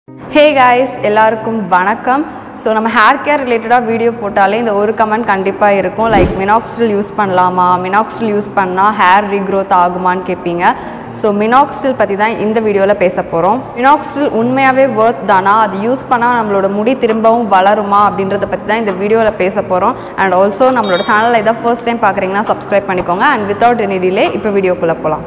hey guys எல்லாருக்கும் வணக்கம் so நம்ம ஹேர் கேர் ரிலேட்டடாக வீடியோ போட்டாலே இந்த ஒரு கமெண்ட் கண்டிப்பாக இருக்கும் லைக் மினாக்ஸ்டில் யூஸ் பண்ணலாமா மினாக்ஸ்டில் யூஸ் பண்ணால் ஹேர் ரீக்ரோத் ஆகுமான்னு கேட்பீங்க ஸோ மினாக்ஸ்டில் பற்றி தான் இந்த வீடியோவில் பேச போகிறோம் மினாக்ஸ்டில் உண்மையாகவே ஒர்த் தானா அது யூஸ் பண்ணால் நம்மளோட முடி திரும்பவும் வளருமா அப்படின்றத பற்றி தான் இந்த வீடியோவில் பேச போகிறோம் அண்ட் ஆல்சோ நம்மளோட சேனலில் இதான் ஃபர்ஸ்ட் டைம் பார்க்குறீங்கன்னா சப்ஸ்கிரைப் பண்ணிக்கோங்க அண்ட் வித்தவுட் எனி டிலே இப்போ வீடியோக்குள்ளே போகலாம்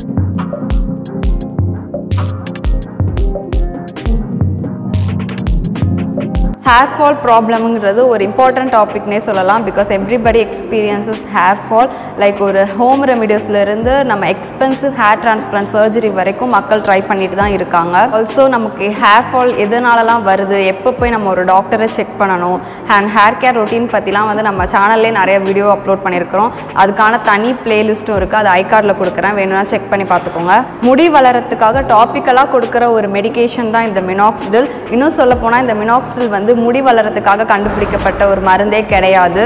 ஹேர் ஃபால் ப்ராப்ளம்ங்கிறது ஒரு இம்பார்ட்டன்ட் டாபிக்னே சொல்லலாம் because everybody experiences hair fall like ஒரு ஹோம் ரெமிடிஸ்லேருந்து நம்ம எக்ஸ்பென்சிவ் ஹேர் டிரான்ஸ்பிளான்ட் சர்ஜரி வரைக்கும் மக்கள் ட்ரை பண்ணிட்டு தான் இருக்காங்க ஆல்சோ நமக்கு ஹேர் ஃபால் எதனாலலாம் வருது எப்போ போய் நம்ம ஒரு டாக்டரை செக் பண்ணணும் அண்ட் ஹேர் கேர் ரொட்டீன் பற்றிலாம் வந்து நம்ம சேனல்லே நிறைய வீடியோ அப்லோட் பண்ணியிருக்கிறோம் அதுக்கான தனி பிளேலிஸ்ட்டும் இருக்குது அது ஐ கார்டில் கொடுக்குறேன் வேணும்னா செக் பண்ணி பார்த்துக்கோங்க முடி வளரத்துக்காக டாப்பிக்கலாக கொடுக்குற ஒரு மெடிகேஷன் தான் இந்த மினாக்சிடில் இன்னும் சொல்ல போனால் இந்த மினாக்சிடில் வந்து முடி வளரத்துக்காக கண்டுபிடிக்கப்பட்ட ஒரு மருந்தே கிடையாது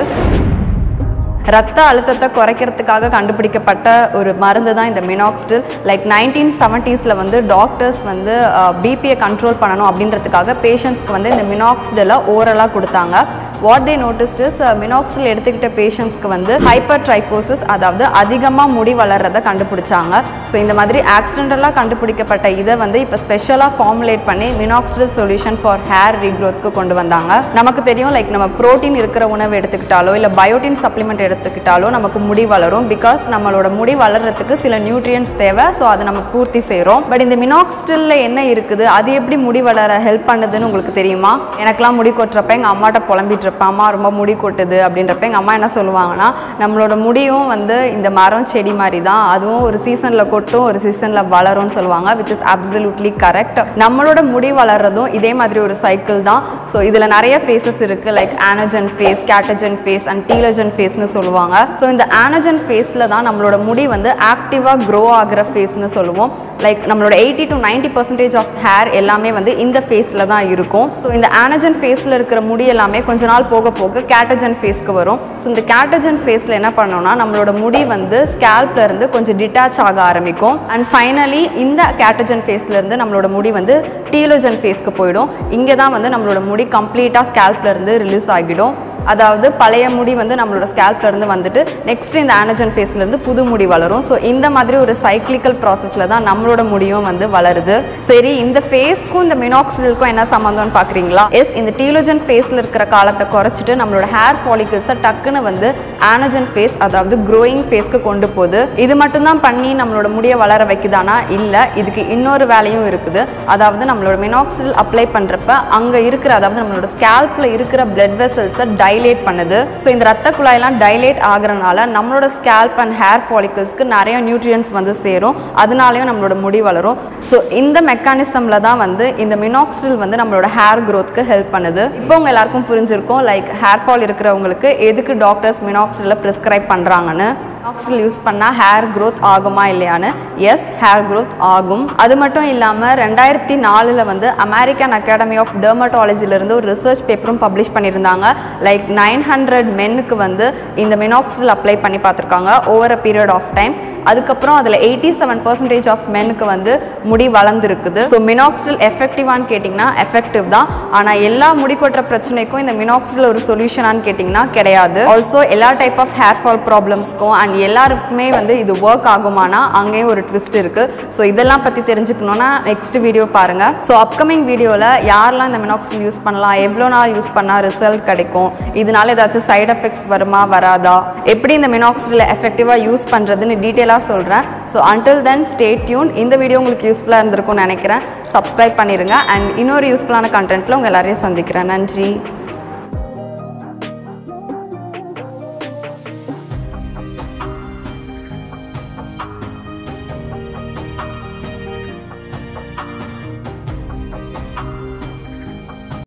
ரத்த அழுத்தத்தை குறைக்கிறதுக்காக கண்டுபிடிக்கப்பட்ட ஒரு மருந்து தான் இந்த மினாக்ஸ்டில் லைக் நைன்டீன் செவன்ட்டீஸில் வந்து டாக்டர்ஸ் வந்து பிபியை கண்ட்ரோல் பண்ணணும் அப்படின்றதுக்காக பேஷண்ட்ஸ்க்கு வந்து இந்த மினாக்ஸ்டில் ஓரலாக கொடுத்தாங்க what they noticed is minoxidil எடுத்துக்கிட்ட பேஷண்ட்ஸ்க்கு வந்து ஹைப்பர் ட்ரைகோசிஸ் அதாவது அதிகமாக முடி வளர்றதை கண்டுபிடிச்சாங்க ஸோ இந்த மாதிரி ஆக்சிடென்டலாக கண்டுபிடிக்கப்பட்ட இதை வந்து இப்போ ஸ்பெஷலாக ஃபார்முலேட் பண்ணி மினாக்சில் சொல்யூஷன் ஃபார் ஹேர் ரீக்ரோத்க்கு கொண்டு வந்தாங்க நமக்கு தெரியும் லைக் நம்ம ப்ரோட்டீன் இருக்கிற உணவு எடுத்துக்கிட்டாலோ இல்லை பயோட்டின் சப்ளிமெண்ட் எடுத்துக்கிட்டாலோ நமக்கு முடி வளரும் பிகாஸ் நம்மளோட முடி வளர்றதுக்கு சில நியூட்ரியன்ஸ் தேவை ஸோ அதை நம்ம பூர்த்தி செய்கிறோம் பட் இந்த மினாக்ஸ்டில்ல என்ன இருக்குது அது எப்படி முடி வளர ஹெல்ப் பண்ணுதுன்னு உங்களுக்கு தெரியுமா எனக்கெல்லாம் முடி கொட்டுறப்ப எங்கள் அம்மாட்ட புலம்பிட்டு இருப்பேன் அம்மா ரொம்ப முடி கொட்டுது அப்படின்றப்ப எங்கள் அம்மா என்ன சொல்லுவாங்கன்னா நம்மளோட முடியும் வந்து இந்த மரம் செடி மாதிரி தான் அதுவும் ஒரு சீசனில் கொட்டும் ஒரு சீசனில் வளரும்னு சொல்லுவாங்க விச் இஸ் அப்சல்யூட்லி கரெக்ட் நம்மளோட முடி வளர்றதும் இதே மாதிரி ஒரு சைக்கிள் தான் ஸோ இதில் நிறைய ஃபேஸஸ் இருக்குது like anagen phase catagen phase and telogen ஃபேஸ்னு சொல்லுவாங்க ஸோ இந்த ஆனஜன் ஃபேஸில் தான் நம்மளோட முடி வந்து ஆக்டிவாக க்ரோ ஆகிற ஃபேஸ்னு சொல்லுவோம் லைக் நம்மளோட eighty to ninety percentage of hair எல்லாமே வந்து இந்த ஃபேஸில் தான் இருக்கும் ஸோ இந்த ஆனஜன் ஃபேஸில் இருக்கிற முடி எல்லாமே கொஞ்ச நாள் போக போக கேட்டஜன் ஃபேஸ்க்கு வரும் ஸோ இந்த கேட்டஜன் ஃபேஸில் என்ன பண்ணோம்னா நம்மளோட முடி வந்து ஸ்கேல்ப்ல இருந்து கொஞ்சம் டிட்டாச் ஆக ஆரம்பிக்கும் அண்ட் ஃபைனலி இந்த கேட்டஜன் ஃபேஸ்ல இருந்து நம்மளோட முடி வந்து டீலோஜன் ஃபேஸ்க்கு போயிடும் இங்கே தான் வந்து நம்மளோட முடி கம்ப்ளீட்டாக ஸ்கேல்ப்ல இருந்து ரிலீஸ் ஆகிடும் அதாவது பழைய முடி வந்து நம்மளோட ஸ்கேல்ப்ல இருந்து வந்துட்டு நெக்ஸ்ட் இந்த ஆனஜன் ஃபேஸ்ல இருந்து புது முடி வளரும் ஸோ இந்த மாதிரி ஒரு சைக்ளிக்கல் ப்ராசஸ்ல தான் நம்மளோட முடியும் வந்து வளருது சரி இந்த ஃபேஸ்க்கும் இந்த மினாக்சிலுக்கும் என்ன சம்மந்தம்னு பார்க்குறீங்களா எஸ் இந்த டீலோஜன் ஃபேஸ்ல இருக்கிற காலத்தை குறைச்சிட்டு நம்மளோட ஹேர் ஃபாலிகல்ஸை டக்குன்னு வந்து ஆனஜன் ஃபேஸ் அதாவது க்ரோயிங் ஃபேஸ்க்கு கொண்டு போகுது இது மட்டும்தான் பண்ணி நம்மளோட முடியை வளர வைக்குதானா இல்லை இதுக்கு இன்னொரு வேலையும் இருக்குது அதாவது நம்மளோட மினாக்சில் அப்ளை பண்ணுறப்ப அங்கே இருக்கிற அதாவது நம்மளோட ஸ்கேல்பில் இருக்கிற பிளட் வெசல்ஸை டைலேட் பண்ணுது ஸோ இந்த ரத்த குழாயெல்லாம் டைலேட் ஆகிறனால நம்மளோட ஸ்கேல்ப் அண்ட் ஹேர் ஃபாலிகல்ஸ்க்கு நிறைய நியூட்ரியன்ஸ் வந்து சேரும் அதனாலையும் நம்மளோட முடி வளரும் ஸோ இந்த மெக்கானிசமில் தான் வந்து இந்த மினாக்சில் வந்து நம்மளோட ஹேர் க்ரோத்க்கு ஹெல்ப் பண்ணுது இப்போ உங்க எல்லாருக்கும் புரிஞ்சிருக்கும் லைக் ஹேர் ஃபால் இருக்கிறவங்களுக்கு எதுக்கு டாக்டர்ஸ் மினாக்சிலில் ப்ரிஸ்கிரைப் பண்ணுறாங்கன்னு மினாக்சில் யூஸ் பண்ணால் ஹேர் க்ரோத் ஆகுமா இல்லையான்னு எஸ் ஹேர் க்ரோத் ஆகும் அது மட்டும் இல்லாமல் ரெண்டாயிரத்தி நாலில் வந்து அமெரிக்கன் அகாடமி ஆஃப் டெர்மட்டாலஜிலிருந்து ஒரு ரிசர்ச் பேப்பரும் பப்ளிஷ் பண்ணியிருந்தாங்க லைக் நைன் ஹண்ட்ரட் மென்னுக்கு வந்து இந்த மினாக்சில் அப்ளை பண்ணி பார்த்துருக்காங்க over a period of time அதுக்கப்புறம் அதில் எயிட்டி செவன் பர்சன்டேஜ் ஆஃப் மென்னுக்கு வந்து முடி வளர்ந்துருக்குது ஸோ மினாக்சில் எஃபெக்டிவான்னு கேட்டிங்கன்னா எஃபெக்டிவ் தான் ஆனால் எல்லா முடி கொட்டுற பிரச்சனைக்கும் இந்த மினாக்சில் ஒரு சொல்யூஷனான்னு கேட்டிங்கன்னா கிடையாது ஆல்சோ எல்லா டைப் ஆஃப் ஹேர் ஃபால் ப்ராப்ளம்ஸ்க்கும் அண்ட் எல்லாருக்குமே வந்து இது ஒர்க் ஆகுமானா அங்கேயும் ஒரு ட்விஸ்ட் இருக்குது ஸோ இதெல்லாம் பற்றி தெரிஞ்சுக்கணுன்னா நெக்ஸ்ட் வீடியோ பாருங்கள் ஸோ அப்கமிங் வீடியோவில் யாரெல்லாம் இந்த மினாக்சில் யூஸ் பண்ணலாம் எவ்வளோ நாள் யூஸ் பண்ணால் ரிசல்ட் கிடைக்கும் இதனால ஏதாச்சும் சைட் எஃபெக்ட்ஸ் வருமா வராதா எப்படி இந்த மினாக்சில் எஃபெக்டிவாக யூஸ் பண்ணுறதுன்னு டீட்டெயிலாக சொல்கிறேன் so until then stay tuned இந்த வீடியோ உங்களுக்கு யூஸ்ஃபுல்லாக இருந்திருக்கும்னு நினைக்கிறேன் சப்ஸ்கிரைப் பண்ணிடுங்க அண்ட் இன்னொரு யூஸ்ஃபுல்லான கண்டென்ட்டில் உங்கள் எல்லாரையும் சந்திக்கிறேன் நன்றி